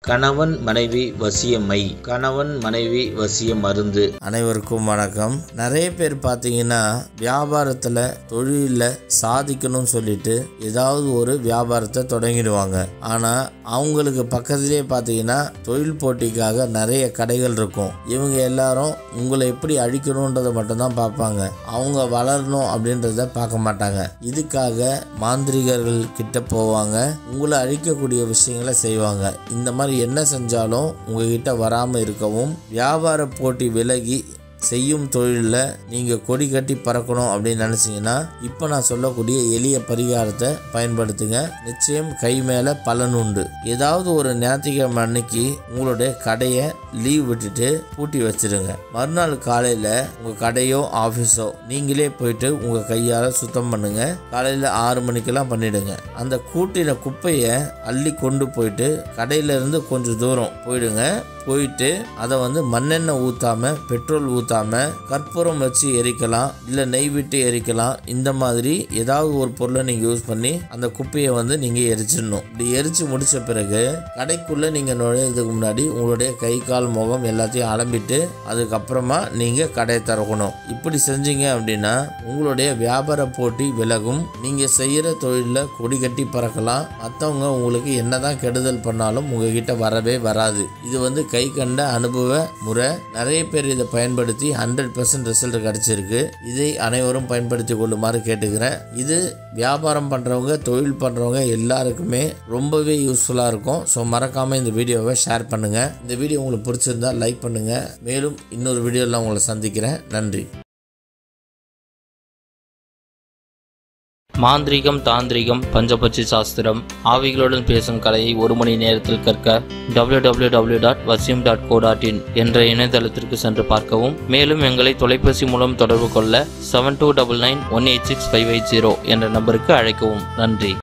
கணவன் மனைவி வசியமை கணவன் மனைவி வசிய மருந்து அனைவருக்கும் வணக்கம் நிறைய பேர் பார்த்தீங்கன்னா வியாபாரத்தில் தொழிலில் சாதிக்கணும்னு சொல்லிட்டு ஏதாவது ஒரு வியாபாரத்தை தொடங்கிடுவாங்க ஆனால் அவங்களுக்கு பக்கத்துலேயே பார்த்தீங்கன்னா தொழில் போட்டிக்காக நிறைய கடைகள் இருக்கும் இவங்க எல்லாரும் உங்களை எப்படி அழிக்கணுன்றதை மட்டும்தான் பார்ப்பாங்க அவங்க வளரணும் அப்படின்றத பார்க்க மாட்டாங்க இதுக்காக மாந்திரிகர்கள் கிட்ட போவாங்க உங்களை அழிக்கக்கூடிய விஷயங்களை செய்வாங்க இந்த மாதிரி என்ன செஞ்சாலும் உங்ககிட்ட வராமல் இருக்கவும் வியாபார போட்டி விலகி செய்யும் தொழிலில் நீங்கள் கொடி கட்டி பறக்கணும் அப்படின்னு நினச்சிங்கன்னா இப்போ நான் சொல்லக்கூடிய எளிய பரிகாரத்தை பயன்படுத்துங்க நிச்சயம் கை மேலே பலன் உண்டு ஏதாவது ஒரு ஞாயிற்றுக்கிழமை அன்னைக்கு உங்களுடைய கடையை லீவ் விட்டுட்டு பூட்டி வச்சிருங்க மறுநாள் காலையில் உங்கள் கடையோ ஆஃபீஸோ நீங்களே போயிட்டு உங்கள் கையால் சுத்தம் பண்ணுங்க காலையில் ஆறு மணிக்கெல்லாம் பண்ணிடுங்க அந்த கூட்டின குப்பையை அள்ளி கொண்டு போயிட்டு கடையிலேருந்து கொஞ்சம் தூரம் போயிடுங்க போயிட்டு அதை வந்து மண்ணெண்ணெய் ஊற்றாம பெட்ரோல் ஊற்றாம கற்பூரம் வச்சு எரிக்கலாம் இல்லை நெய் விட்டு எரிக்கலாம் இந்த மாதிரி ஏதாவது ஒரு பொருளை நீங்கள் யூஸ் பண்ணி அந்த குப்பையை வந்து நீங்கள் எரிச்சிடணும் இப்படி எரிச்சு முடிச்ச பிறகு கடைக்குள்ளே நீங்கள் நுழையிறதுக்கு முன்னாடி உங்களுடைய கை கால் முகம் எல்லாத்தையும் அலம்பிட்டு அதுக்கப்புறமா நீங்கள் கடையை திறக்கணும் இப்படி செஞ்சீங்க அப்படின்னா உங்களுடைய வியாபார போட்டி விலகும் நீங்கள் செய்கிற தொழிலில் கொடி கட்டி பறக்கலாம் மற்றவங்க உங்களுக்கு என்னதான் கெடுதல் பண்ணாலும் உங்ககிட்ட வரவே வராது இது வந்து கை கண்ட அனுபவ முறை நிறைய பேர் இதை பயன்படுத்தி ஹண்ட்ரட் பர்சன்ட் ரிசல்ட் கிடச்சிருக்கு இதை அனைவரும் பயன்படுத்தி கொள்ளுமாறு கேட்டுக்கிறேன் இது வியாபாரம் பண்ணுறவங்க தொழில் பண்ணுறவங்க எல்லாருக்குமே ரொம்பவே யூஸ்ஃபுல்லாக இருக்கும் ஸோ மறக்காமல் இந்த வீடியோவை ஷேர் பண்ணுங்கள் இந்த வீடியோ உங்களுக்கு பிடிச்சிருந்தா லைக் பண்ணுங்கள் மேலும் இன்னொரு வீடியோவில் உங்களை சந்திக்கிறேன் நன்றி மாந்திரீகம் தாந்திரிகம் பஞ்சபட்சி சாஸ்திரம் ஆவிகளுடன் பேசும் கலையை ஒரு மணி நேரத்தில் கற்க www.vasim.co.in டாட் வசியம் டாட் கோ டாட் இன் என்ற இணையதளத்திற்கு சென்று பார்க்கவும் மேலும் எங்களை தொலைபேசி மூலம் தொடர்பு கொள்ள seven two double nine one eight six five eight zero என்ற நம்பருக்கு அழைக்கவும் நன்றி